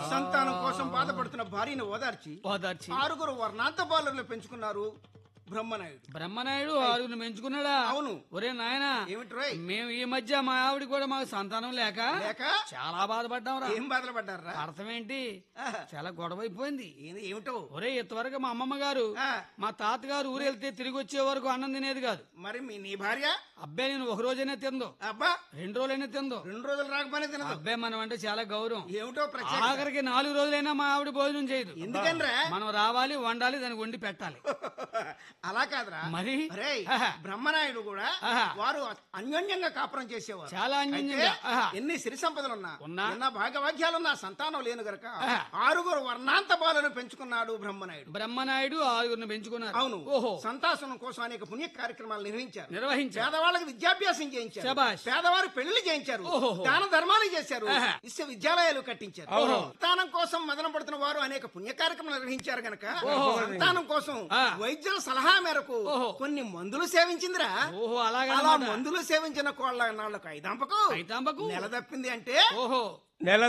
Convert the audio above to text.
సంతానం కోసం బాధపడుతున్న భార్యను ఓదార్చి ఓదార్చి ఆరుగురు వర్ణాంత బాలుర్లు పెంచుకున్నారు బ్రహ్మనాయుడు బ్రహ్మనాయుడు ఆరుగురు పెంచుకున్నాడా అవును. ఒరే నాయనా ఏమిట్రోయ్ మేము ఈ మధ్య మా ఆవిడ కూడా మాకు సంతానం లేక లేక చాలా బాధపడ్డాం రా ఏం బాధలు పడ్డారా అర్థం ఏంటి ఆహా. చాలా గొడవ అయిపోయింది ఏంది ఏమిటో ఒరే ఇంతవరకు మా అమ్మమ్మ గారు ఆ, మా తాతగారు ఊరు వెళ్తే తిరిగి వచ్చే వరకు అన్నం తినేది కాదు మరి మీ నీ భార్య అబ్బాయి నేను ఒక రోజైనా తిందో అబ్బా రెండు రోజులైనా తిందో రెండు రోజులు రాకపోయినా తినదు అబ్బాయి మనం అంటే చాలా గౌరవం ఏమిటో ప్రత్యేక ఆఖరికి నాలుగు రోజులైనా మా ఆవిడ భోజనం చేయదు ఎందుకనరా మనం రావాలి వండాలి దానికి వండి పెట్టాలి అలా కాదురా మరి అరే ఆహా. బ్రహ్మనాయుడు కూడా ఆహా. వారు అన్యోన్యంగా కాపురం చేసేవారు చాలా అన్యోన్యంగా. అయితే ఆహా. ఎన్ని సిరి సంపదలున్నా ఉన్నా. ఎన్న భాగవాక్యాలున్నా సంతానం లేను గనక ఆహా. ఆరుగురు వర్ణాంత బాలను పెంచుకున్నాడు బ్రహ్మనాయుడు బ్రహ్మనాయుడు ఆరుగురిని పెంచుకున్నారు అవును ఓహో సంతాసనం కోసం అనేక పుణ్య కార్యక్రమాలు నిర్వహించారు నిర్వహించారు పేదవాళ్ళకి విద్యాభ్యాసం చేయించారు శభాష్. పేదవారు పెళ్లి చేయించారు ఓహోహో. దాన ధర్మాలు చేశారు ఆహా. విశ్వవిద్యాలయాలు కట్టించారు ఓహో. సంతానం కోసం మదన పడుతున్న వారు అనేక పుణ్య కార్యక్రమాలు నిర్వహించారు గనక ఓహో. సంతానం కోసం ఆ. వైద్యుల సలహా మేరకు ఓహో. కొన్ని మందులు సేవించిందిరా ఓహో అలాగా అలా మందులు సేవించిన కోళ్ళ నాళ్ళకు ఐదాంపకు ఐతాంబకు నెల తప్పింది అంటే ఓహో నెల